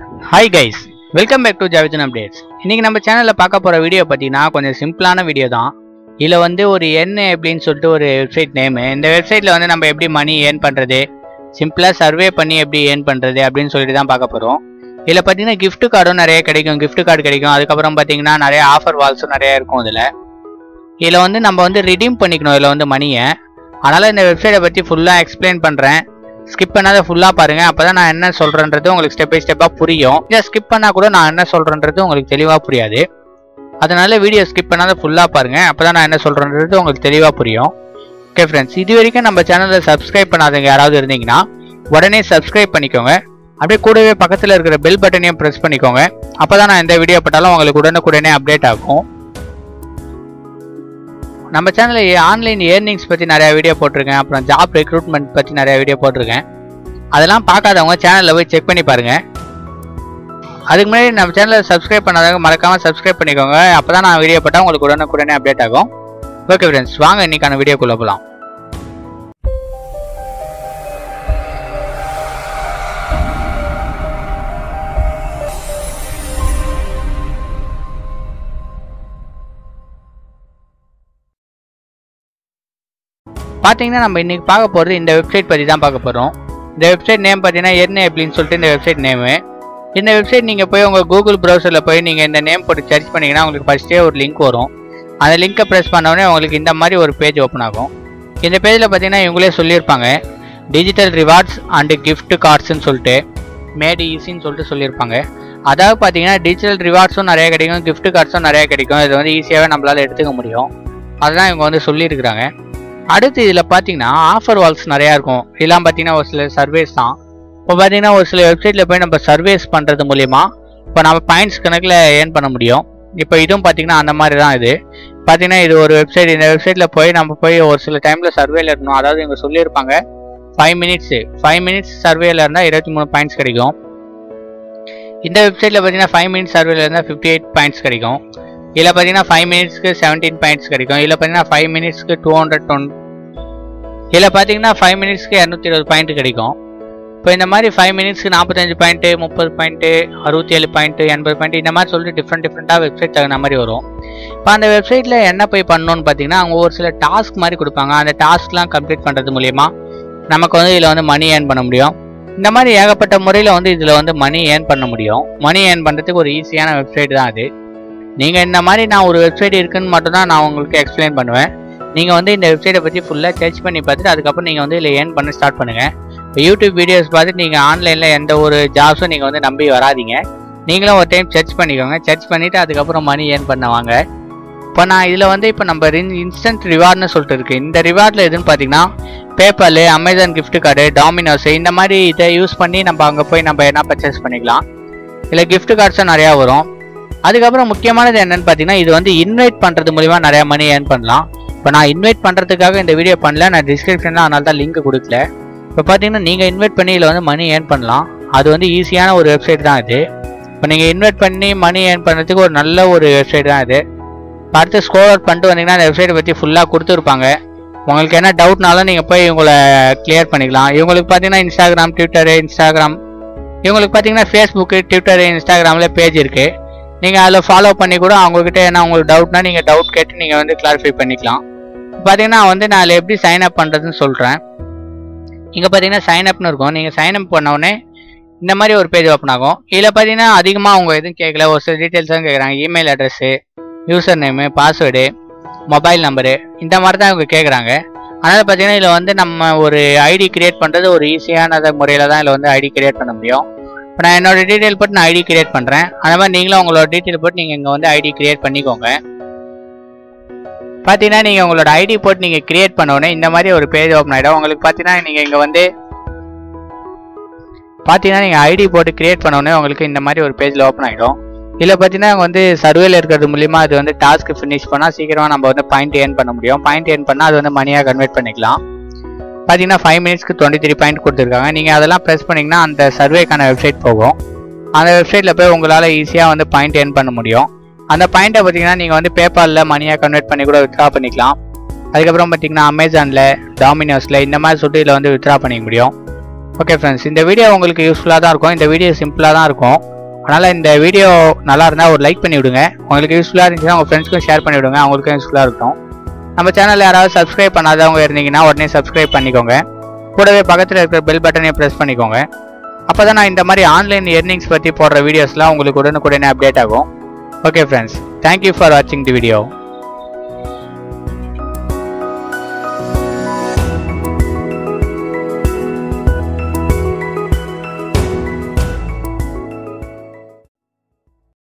hi guys welcome back to ஜாவிதன் updates இன்னைக்கு நம்ம சேனலில் பார்க்க போகிற வீடியோ பார்த்தீங்கன்னா கொஞ்சம் சிம்பிளான வீடியோ தான் இதில் வந்து ஒரு என் அப்படின்னு சொல்லிட்டு ஒரு வெப்சைட் நேமு இந்த வெப்சைட்டில் வந்து நம்ம எப்படி மணி ஏர்ன் பண்ணுறது சிம்பிளாக சர்வே பண்ணி எப்படி ஏர்ன் பண்ணுறது அப்படின்னு சொல்லிட்டு தான் பார்க்க போகிறோம் இதில் பார்த்தீங்கன்னா gift கார்டும் நிறைய கிடைக்கும் gift கார்டு கிடைக்கும் அதுக்கப்புறம் பார்த்தீங்கன்னா நிறைய ஆஃபர் வால்ஸும் நிறைய இருக்கும் இதில் இதில் வந்து நம்ம வந்து ரிடீம் பண்ணிக்கணும் இதில் வந்து மணியை அதனால் இந்த வெப்சைட்டை பற்றி ஃபுல்லாக எக்ஸ்பிளைன் பண்ணுறேன் ஸ்கிப் பண்ணாத ஃபுல்லாக பாருங்கள் அப்போ தான் நான் என்ன சொல்கிறேன்றது உங்களுக்கு ஸ்டெப் பை ஸ்டெப்பாக புரியும் இதை ஸ்கிப் பண்ணால் கூட நான் என்ன சொல்கிறேன்றது உங்களுக்கு தெளிவாக புரியாது அதனால வீடியோ ஸ்கிப் பண்ணாத ஃபுல்லாக பாருங்கள் அப்போ தான் நான் என்ன சொல்கிறேன்றது உங்களுக்கு தெளிவாக புரியும் ஓகே ஃப்ரெண்ட்ஸ் இது வரைக்கும் நம்ம சேனலில் சப்ஸ்கிரைப் பண்ணாதவங்க யாராவது இருந்தீங்கன்னா உடனே சப்ஸ்கிரைப் பண்ணிக்கோங்க அப்படியே கூடவே பக்கத்தில் இருக்கிற பெல் பட்டனையும் ப்ரெஸ் பண்ணிக்கோங்க அப்போ தான் நான் எந்த வீடியோ போட்டாலும் உங்களுக்கு உடனுக்குடனே அப்டேட் ஆகும் நம்ம சேனலில் ஆன்லைன் ஏர்னிங்ஸ் பற்றி நிறைய வீடியோ போட்டிருக்கேன் அப்புறம் ஜாப் ரெக்ரூட்மெண்ட் பற்றி நிறைய வீடியோ போட்டிருக்கேன் அதெல்லாம் பார்க்காதவங்க சேனலில் போய் செக் பண்ணி பாருங்கள் அதுக்கு முன்னாடி நம்ம சேனலை சப்ஸ்கிரைப் பண்ணாதவங்க மறக்காமல் சப்ஸ்கிரைப் பண்ணிக்கோங்க அப்போ தான் நான் வீடியோ போட்டால் உங்களுக்கு உடனுக்குடனே அப்டேட் ஆகும் ஓகே ஃப்ரெண்ட்ஸ் வாங்க இன்னைக்கான வீடியோக்குள்ளே போகலாம் பார்த்தீங்கன்னா நம்ம இன்னைக்கு பார்க்க போகிறது இந்த வெப்சைட் பற்றி தான் பார்க்க போகிறோம் இந்த வெப்சைட் நேம் பார்த்தீங்கன்னா என்ன அப்படின்னு சொல்லிட்டு இந்த வெப்சைட் நேமு இந்த வெப்சைட் நீங்கள் போய் உங்கள் கூகுள் ப்ரௌசரில் போய் நீங்கள் இந்த நேம் போட்டு சர்ச் பண்ணிங்கன்னா உங்களுக்கு ஃபஸ்ட்டே ஒரு லிங்க் வரும் அந்த லிங்க்கை ப்ரெஸ் உடனே உங்களுக்கு இந்த மாதிரி ஒரு பேஜ் ஓப்பன் ஆகும் இந்த பேஜில் பார்த்தீங்கன்னா இவங்களே சொல்லியிருப்பாங்க டிஜிட்டல் ரிவார்ட்ஸ் அண்டு கிஃப்ட் கார்ட்ஸ்னு சொல்லிட்டு மேட் ஈஸின்னு சொல்லிட்டு சொல்லியிருப்பாங்க அதாவது பார்த்தீங்கன்னா டிஜிட்டல் ரிவார்ட்ஸும் நிறைய கிடைக்கும் gift கார்ட்ஸும் நிறைய கிடைக்கும் இது வந்து ஈஸியாகவே நம்மளால் எடுத்துக்க முடியும் அதுதான் இவங்க வந்து சொல்லியிருக்கிறாங்க அடுத்து இதில் பார்த்தீங்கன்னா ஆஃபர் வால்ஸ் நிறையா இருக்கும் இதெல்லாம் பார்த்தீங்கன்னா ஒரு சில சர்வேஸ் தான் இப்போ பார்த்தீங்கன்னா ஒரு சில வெப்சைட்டில் போய் நம்ம சர்வேஸ் பண்ணுறது மூலிமா இப்போ நம்ம பாயிண்ட்ஸ் கணக்கில் ஏர்ன் பண்ண முடியும் இப்போ இதுவும் பார்த்தீங்கன்னா அந்த மாதிரி தான் இது பார்த்தீங்கன்னா இது ஒரு வெப்சைட் இந்த வெப்சைட்டில் போய் நம்ம போய் ஒரு சில டைமில் சர்வேல இருக்கணும் அதாவது இவங்க சொல்லியிருப்பாங்க ஃபைவ் மினிட்ஸு ஃபைவ் மினிட்ஸ் சர்வேல இருந்தால் இருபத்தி மூணு பாயிண்ட்ஸ் கிடைக்கும் இந்த வெப்சைட்டில் பார்த்தீங்கன்னா ஃபைவ் மினிட்ஸ் சர்வேல இருந்தால் ஃபிஃப்டி எயிட் பாயிண்ட்ஸ் கிடைக்கும் இதில் பார்த்தீங்கன்னா ஃபைவ் மினிட்ஸ்க்கு செவன்டீன் பாயிண்ட்ஸ் கிடைக்கும் இதில் பார்த்தீங்கன்னா ஃபைவ் மினிட்ஸ்க்கு டூ ஹண்ட்ரட் டொன் இதில் பார்த்தீங்கன்னா ஃபைவ் மினிட்ஸ்க்கு இரநூத்தி இருபது பாயிண்ட் கிடைக்கும் இப்போ இந்த மாதிரி ஃபைவ் மினிட்ஸ்க்கு நாற்பத்தஞ்சு பாயிண்ட்டு முப்பது பாயிண்ட்டு அறுபத்தி ஏழு பாயிண்ட்டு எண்பது பாயிண்ட் இந்த மாதிரி சொல்லிட்டு டிஃப்ரெண்ட் டிஃப்ரெண்ட்டாக வெப்சைட் தகுந்த மாதிரி வரும் இப்போ அந்த வெப்சைட்டில் என்ன போய் பண்ணணும்னு பார்த்தீங்கன்னா அவங்க ஒரு சில டாஸ்க் மாதிரி கொடுப்பாங்க அந்த டாஸ்க்லாம் கம்ப்ளீட் பண்ணுறது மூலியமா நமக்கு வந்து இதில் வந்து மணி ஏர்ன் பண்ண முடியும் இந்த மாதிரி ஏகப்பட்ட முறையில் வந்து இதில் வந்து மணி ஏர்ன் பண்ண முடியும் மணி ஏர்ன் பண்ணுறதுக்கு ஒரு ஈஸியான வெப்சைட் தான் அது நீங்கள் இந்த மாதிரி நான் ஒரு வெப்சைட் இருக்குன்னு மட்டும் தான் நான் உங்களுக்கு எக்ஸ்பிளைன் பண்ணுவேன் நீங்கள் வந்து இந்த வெப்சைட்டை பற்றி ஃபுல்லாக சர்ச் பண்ணி பார்த்துட்டு அதுக்கப்புறம் நீங்கள் வந்து இதில் ஏர்ன் பண்ண ஸ்டார்ட் பண்ணுங்கள் இப்போ யூடியூப் வீடியோஸ் பார்த்துட்டு நீங்கள் ஆன்லைனில் எந்த ஒரு ஜாப்ஸும் நீங்கள் வந்து நம்பி வராதீங்க நீங்களும் ஒரு டைம் சர்ச் பண்ணிக்கோங்க சர்ச் பண்ணிவிட்டு அதுக்கப்புறம் மணி ஏர்ன் பண்ண வாங்க இப்போ நான் இதில் வந்து இப்போ நம்ம இன்ஸ்டன்ட் ரிவார்ட்னு சொல்லிட்டு இருக்கு இந்த ரிவார்டில் எதுன்னு பார்த்தீங்கன்னா PayPal Amazon gift card Domino's இந்த மாதிரி இதை யூஸ் பண்ணி நம்ம அங்கே போய் நம்ம என்ன பர்ச்சேஸ் பண்ணிக்கலாம் இதில் gift கார்ட்ஸும் நிறையா வரும் அதுக்கப்புறம் முக்கியமானது என்னன்னு பார்த்தீங்கன்னா இது வந்து இன்வைட் பண்ணுறது மூலிமா நிறையா மணி ஏர்ன் பண்ணலாம் இப்போ நான் இன்வைட் பண்ணுறதுக்காக இந்த வீடியோ பண்ணல நான் டிஸ்கிரிப்ஷனில் அதனால தான் லிங்க் கொடுக்கல இப்போ பார்த்தீங்கன்னா நீங்கள் இன்வைட் பண்ணி இதில் வந்து மணி ஏர்ன் பண்ணலாம் அது வந்து ஈஸியான ஒரு வெப்சைட் தான் இது இப்போ நீங்கள் இன்வைட் பண்ணி மணி ஏர்ன் பண்ணுறதுக்கு ஒரு நல்ல ஒரு வெப்சைட் தான் இது இப்போ அடுத்து ஸ்கோர் அவுட் பண்ணிட்டு வந்தீங்கன்னா அந்த வெப்சைட்டை பற்றி ஃபுல்லாக கொடுத்துருப்பாங்க உங்களுக்கு என்ன டவுட்னாலும் நீங்கள் போய் இவங்களை கிளியர் பண்ணிக்கலாம் இவங்களுக்கு பார்த்தீங்கன்னா இன்ஸ்டாகிராம் ட்விட்டரு இன்ஸ்டாகிராம் இவங்களுக்கு பார்த்தீங்கன்னா ஃபேஸ்புக்கு ட்விட்டரு இன்ஸ்டாகிராமில் பேஜ் இருக்குது நீங்கள் அதில் ஃபாலோ பண்ணி கூட அவங்கக்கிட்ட என்ன உங்களுக்கு டவுட்னா நீங்கள் டவுட் கேட்டு நீங்கள் வந்து கிளாரிஃபை பண்ணிக்கலாம் பார்த்தீங்கன்னா வந்து நான் அதில் எப்படி சைன் அப் பண்ணுறதுன்னு சொல்கிறேன் இங்கே பார்த்தீங்கன்னா சைன் அப்னு இருக்கும் நீங்கள் சைன் அப் பண்ண உடனே இந்த மாதிரி ஒரு பேஜ் ஓப்பன் ஆகும் இதில் பார்த்தீங்கன்னா அதிகமாக அவங்க எதுவும் கேட்கல ஒரு சில டீட்டெயில்ஸ் தான் கேட்குறாங்க email address user name password mobile number இந்த மாதிரி தான் இவங்க கேட்குறாங்க அதனால் பார்த்தீங்கன்னா இதில் வந்து நம்ம ஒரு ஐடி கிரியேட் பண்ணுறது ஒரு ஈஸியான முறையில் தான் இதில் வந்து ஐடி கிரியேட் பண்ண முடியும் இப்போ நான் என்னோட டீட்டெயில் போட்டு நான் ஐடி கிரியேட் பண்ணுறேன் அந்த மாதிரி நீங்களும் உங்களோட டீட்டெயில் போட்டு நீங்கள் இங்கே வந்து ஐடி கிரியேட் பண்ணிக்கோங்க பார்த்தீங்கன்னா நீங்கள் உங்களோட ஐடி போட்டு நீங்கள் கிரியேட் பண்ண உடனே இந்த மாதிரி ஒரு பேஜ் ஓப்பன் ஆகிடும் உங்களுக்கு பார்த்தீங்கன்னா நீங்கள் இங்கே வந்து பார்த்தீங்கன்னா நீங்கள் ஐடி போட்டு கிரியேட் பண்ண உடனே உங்களுக்கு இந்த மாதிரி ஒரு பேஜில் ஓப்பன் ஆகிடும் இதில் பார்த்தீங்கன்னா இங்க வந்து சர்வேல இருக்கிறது மூலிமா அது வந்து டாஸ்க் ஃபினிஷ் பண்ணால் சீக்கிரமாக நம்ம வந்து பாயிண்ட் ஏர்ன் பண்ண முடியும் பாயிண்ட் ஏர்ன் பண்ணால் அது வந்து மணியாக கன்வெர்ட் பண்ணிக்கலாம் பார்த்தீங்கன்னா ஃபைவ் மினிட்ஸ்க்கு டுவெண்ட்டி த்ரீ பாயிண்ட் கொடுத்துருக்காங்க நீங்கள் அதெல்லாம் ப்ரெஸ் பண்ணிங்கன்னா அந்த சர்வேக்கான வெப்சைட் போகும் அந்த வெப்சைட்டில் போய் உங்களால் ஈஸியாக வந்து பாயிண்ட் ஏர்ன் பண்ண முடியும் அந்த பாயிண்ட்டை பார்த்தீங்கன்னா நீங்கள் வந்து பேபாலில் மணியாக கன்வெர்ட் பண்ணி கூட வித்ரா பண்ணிக்கலாம் அதுக்கப்புறம் பார்த்தீங்கன்னா அமேசானில் டாமினோஸில் இந்த மாதிரி சொல்லிட்டு இதில் வந்து வித்ரா பண்ணிக்க முடியும் ஓகே ஃப்ரெண்ட்ஸ் இந்த வீடியோ உங்களுக்கு யூஸ்ஃபுல்லாக தான் இருக்கும் இந்த வீடியோ சிம்பிளாக தான் இருக்கும் அதனால் இந்த வீடியோ நல்லா இருந்தால் ஒரு லைக் பண்ணி விடுங்க உங்களுக்கு யூஸ்ஃபுல்லாக இருந்துச்சுன்னா உங்கள் ஃப்ரெண்ட்ஸ்க்கும் ஷேர் பண்ணி விடுங்க அவங்களுக்கும் யூஸ்ஃபுல்லாக இருக்கும் நம்ம சேனலில் யாராவது சப்ஸ்கிரைப் பண்ணாதவங்க இருந்தீங்கன்னா உடனே சப்ஸ்கிரைப் பண்ணிக்கோங்க கூடவே பக்கத்தில் இருக்கிற பெல் பட்டனையும் ப்ரெஸ் பண்ணிக்கோங்க அப்போ தான் நான் இந்த மாதிரி ஆன்லைன் எர்னிங்ஸ் பற்றி போடுற வீடியோஸ்லாம் உங்களுக்கு உடனுக்குடனே அப்டேட் ஆகும் ஓகே ஃப்ரெண்ட்ஸ் தேங்க்யூ ஃபார் வாட்சிங் தி வீடியோ